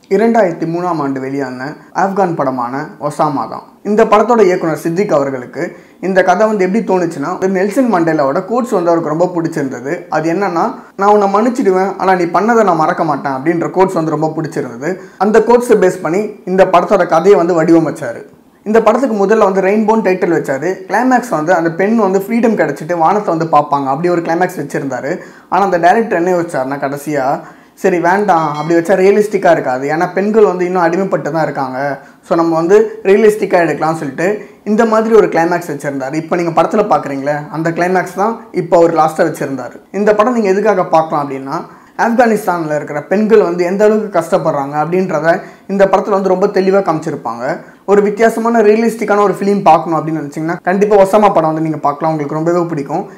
இரண்டாயிரத்தி மூணாம் ஆண்டு வெளியான ஆப்கான் படமான ஒசாமா தான் இந்த படத்தோட இயக்குனர் சித்திக் அவர்களுக்கு இந்த கதை வந்து எப்படி தோணுச்சுன்னா ஒரு நெல்சன் மண்டேலாவோட கோட்ஸ் வந்து அவருக்கு ரொம்ப பிடிச்சிருந்தது அது என்னன்னா நான் உன்னை மன்னிச்சிடுவேன் ஆனால் நீ பண்ணதை நான் மறக்க மாட்டேன் அப்படின்ற கோட்ஸ் வந்து ரொம்ப பிடிச்சிருந்தது அந்த கோட்ஸை பேஸ் பண்ணி இந்த படத்தோட கதையை வந்து வடிவமைச்சாரு இந்த படத்துக்கு முதல்ல வந்து ரெயின்போன் டைட்டில் வச்சாரு கிளைமேக்ஸ் வந்து அந்த பெண் வந்து ஃப்ரீடம் கிடச்சிட்டு வானத்தை வந்து பார்ப்பாங்க அப்படி ஒரு கிளைமேக்ஸ் வச்சிருந்தாரு ஆனால் அந்த டேரக்டர் என்ன வச்சாருன்னா கடைசியாக சரி வேண்டாம் அப்படி வச்சா ரியலிஸ்டிக்காக இருக்காது ஏன்னா பெண்கள் வந்து இன்னும் அடிமைப்பட்டு தான் இருக்காங்க ஸோ நம்ம வந்து ரியலிஸ்டிக்காக எடுக்கலாம்னு சொல்லிட்டு இந்த மாதிரி ஒரு கிளைமேக்ஸ் வச்சுருந்தாரு இப்போ நீங்கள் படத்தில் பார்க்குறீங்களே அந்த கிளைமேக்ஸ் தான் இப்போ அவர் லாஸ்ட்டாக வச்சுருந்தாரு இந்த படம் நீங்கள் எதுக்காக பார்க்கலாம் அப்படின்னா ஆப்கானிஸ்தானில் இருக்கிற பெண்கள் வந்து எந்த அளவுக்கு கஷ்டப்படுறாங்க அப்படின்றத இந்த படத்தில் வந்து ரொம்ப தெளிவாக காமிச்சிருப்பாங்க ஒரு வித்தியாசமான ரியலிஸ்டிக்கான ஒரு ஃபிலிம் பார்க்கணும் அப்படின்னு நினச்சிங்கன்னா கண்டிப்பாக ஒசாமா படம் வந்து நீங்கள் பார்க்கலாம் உங்களுக்கு ரொம்பவே பிடிக்கும்